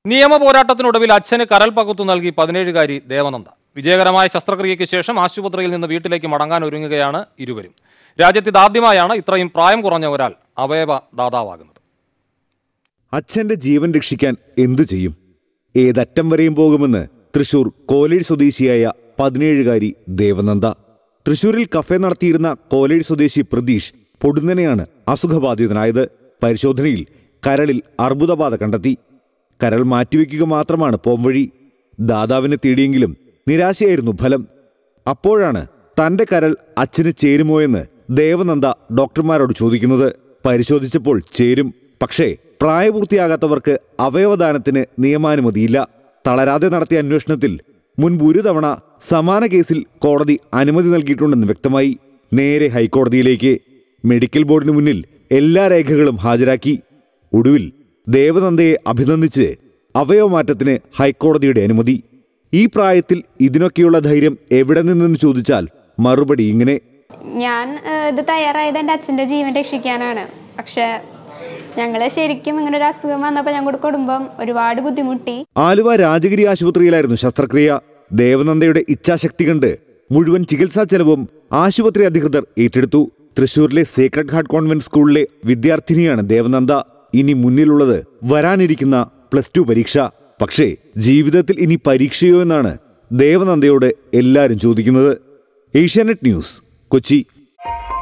നിയമ പോരാട്ടത്തിനൊടുവിൽ അച്ഛന് കരൽ പകുത്തു നൽകി പതിനേഴുകാരി ദേവനന്ദ വിജയകരമായ ശസ്ത്രക്രിയയ്ക്ക് ശേഷം ആശുപത്രിയിൽ നിന്ന് വീട്ടിലേക്ക് മടങ്ങാൻ ഒരുങ്ങുകയാണ് ഇരുവരും രാജ്യത്ത് ഇതാദ്യമായാണ് ഇത്രയും പ്രായം കുറഞ്ഞ ഒരാൾ അവയവ ദാതാവാകുന്നത് അച്ഛന്റെ ജീവൻ രക്ഷിക്കാൻ എന്തു ചെയ്യും ഏതറ്റം വരെയും പോകുമെന്ന് തൃശൂർ കോലേഴ് സ്വദേശിയായ പതിനേഴുകാരി ദേവനന്ദ തൃശൂരിൽ കഫേ നടത്തിയിരുന്ന കോലേഴ് സ്വദേശി പ്രതീഷ് പൊടുന്നനെയാണ് അസുഖബാധിതനായത് പരിശോധനയിൽ കരളിൽ അർബുദബാധ കണ്ടെത്തി കരൾ മാറ്റിവെക്കുക മാത്രമാണ് പോംവഴി ദാതാവിനെ തേടിയെങ്കിലും നിരാശയായിരുന്നു ഫലം അപ്പോഴാണ് തന്റെ കരൾ അച്ഛന് ചേരുമോ എന്ന് ദേവനന്ദ ഡോക്ടർമാരോട് ചോദിക്കുന്നത് പരിശോധിച്ചപ്പോൾ ചേരും പക്ഷേ പ്രായപൂർത്തിയാകാത്തവർക്ക് അവയവദാനത്തിന് നിയമാനുമതിയില്ല തളരാതെ നടത്തിയ അന്വേഷണത്തിൽ മുൻപ് ഒരു തവണ സമാന കേസിൽ കോടതി അനുമതി നൽകിയിട്ടുണ്ടെന്ന് വ്യക്തമായി നേരെ ഹൈക്കോടതിയിലേക്ക് മെഡിക്കൽ ബോർഡിന് മുന്നിൽ എല്ലാ രേഖകളും ഹാജരാക്കി ഒടുവിൽ ദേവനന്ദയെ അഭിനന്ദിച്ച് അവയവമാറ്റത്തിന് ഹൈക്കോടതിയുടെ അനുമതി ഈ പ്രായത്തിൽ ഇതിനൊക്കെയുള്ള ധൈര്യം എവിടെ നിന്നെന്ന് ചോദിച്ചാൽ മറുപടി ഇങ്ങനെ ഞാൻ ഏഹ്, ഇത് തയ്യാറായത് എൻ്റെ അച്ഛൻ്റെ ജീവൻ രക്ഷിക്കാനാണ് പക്ഷെ ഞങ്ങൾ ശരിക്കും ഇങ്ങനെ ഒരു അസുഖം വന്നപ്പോൾ ഞങ്ങളുടെ കുടുംബം ഒരുപാട് ബുദ്ധിമുട്ടി ആലുവ രാജഗിരി ആശുപത്രിയിലായിരുന്നു ശസ്ത്രക്രിയ ദേവനന്ദയുടെ ഇച്ഛാശക്തി കണ്ട് മുഴുവൻ ചികിത്സാ ചെലവും ആശുപത്രി അധികൃതർ ഏറ്റെടുത്തു തൃശൂരിലെ സേക്രഡ് ഹാർട്ട് കോൺവെന്റ് സ്കൂളിലെ വിദ്യാർത്ഥിനിയാണ് ദേവനന്ദ ഇനി മുന്നിലുള്ളത് വരാനിരിക്കുന്ന പ്ലസ് ടു പരീക്ഷ പക്ഷേ ജീവിതത്തിൽ ഇനി പരീക്ഷയോ എന്നാണ് ദേവനന്ദയോട് എല്ലാവരും ചോദിക്കുന്നത് ഏഷ്യാനെറ്റ് ന്യൂസ് കൊച്ചി